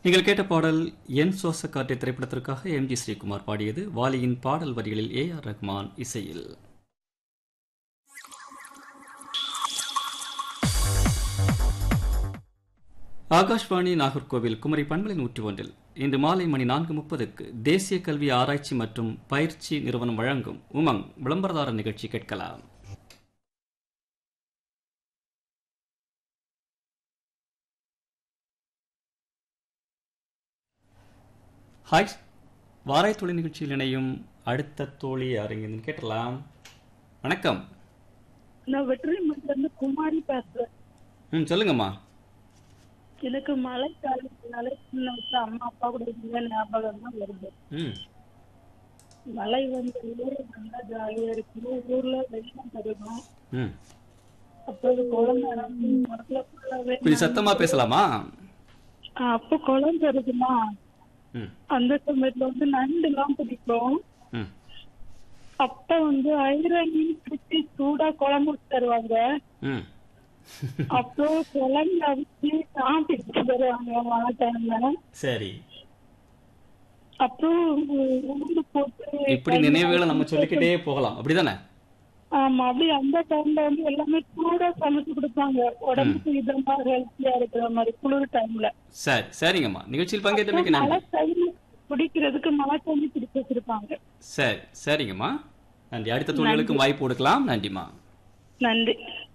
நீங்கள் கேட்ட பாடல் என் சோசக்காற்றை திரைப்படத்திற்காக எம் ஜி ஸ்ரீகுமார் பாடியது வாலியின் பாடல் வரிகளில் ஏ ஆர் ரஹ்மான் இசையில் ஆகாஷ்வாணி நாகர்கோவில் குமரி பண்பலை நூற்றி ஒன்றில் இன்று மாலை மணி நான்கு முப்பதுக்கு தேசிய கல்வி ஆராய்ச்சி மற்றும் பயிற்சி நிறுவனம் வழங்கும் உமங் விளம்பரதார நிகழ்ச்சி கேட்கலாம் ஹாய் வாராய் தொழில் நிகழ்ச்சியில் இணையும் அடுத்த தோழி யாருங்கன்னு கேட்டலாம் வணக்கம் நான் வெற்றிமன்ல இருந்து குமாரி பேசுறேன் ம் சொல்லுங்கம்மா எனக்கு மழை காலத்தினால சின்ன வயசுல அம்மா அப்பா கூட இருந்த ஞாபகம் தான் வருது ம் மழை வந்து ஊரு நல்லா ஜாலியா இருக்கு ஊர்ல வெள்ளம் தருவோம் ம் அப்போ குழந்தை மரத்துல ஃபுல்லாவே கொஞ்சம் சத்தமா பேசலாமா ஆ, அப்போ குழந்தை இருக்குமா ம் அந்த சமயத்துல வந்து நண்டு எல்லாம் பிடிக்கும் ம் அப்ப வந்து ஐரன் மீன் பிடிச்சி சூடா குழம்பு வச்சு தருவாங்க ம் அப்போ குழம்பு அவிச்சு சாப்பிட்டு தருவாங்க மழை டைம்ல சரி அப்புறம் உளுந்து போட்டு இப்படி நினைவுகளை நம்ம சொல்லிக்கிட்டே போகலாம் அப்படிதானே ஆமா அப்படியே அந்த டைம்ல வந்து எல்லாமே சூடா சமைச்சு கொடுப்பாங்க உடம்புக்கு இதமா ஹெல்த்தியா இருக்கிற மாதிரி குளிர் டைம்ல சரி சரிங்கம்மா நிகழ்ச்சியில் பங்கேற்றமைக்கு மழை நன்றி டைம் குடிக்கிறதுக்கு மழை தண்ணி பிடிச்சு வச்சிருப்பாங்க சரி சரிங்கம்மா நன்றி அடுத்த தோழிகளுக்கும் வாய்ப்பு கொடுக்கலாம் நன்றிம்மா நன்றி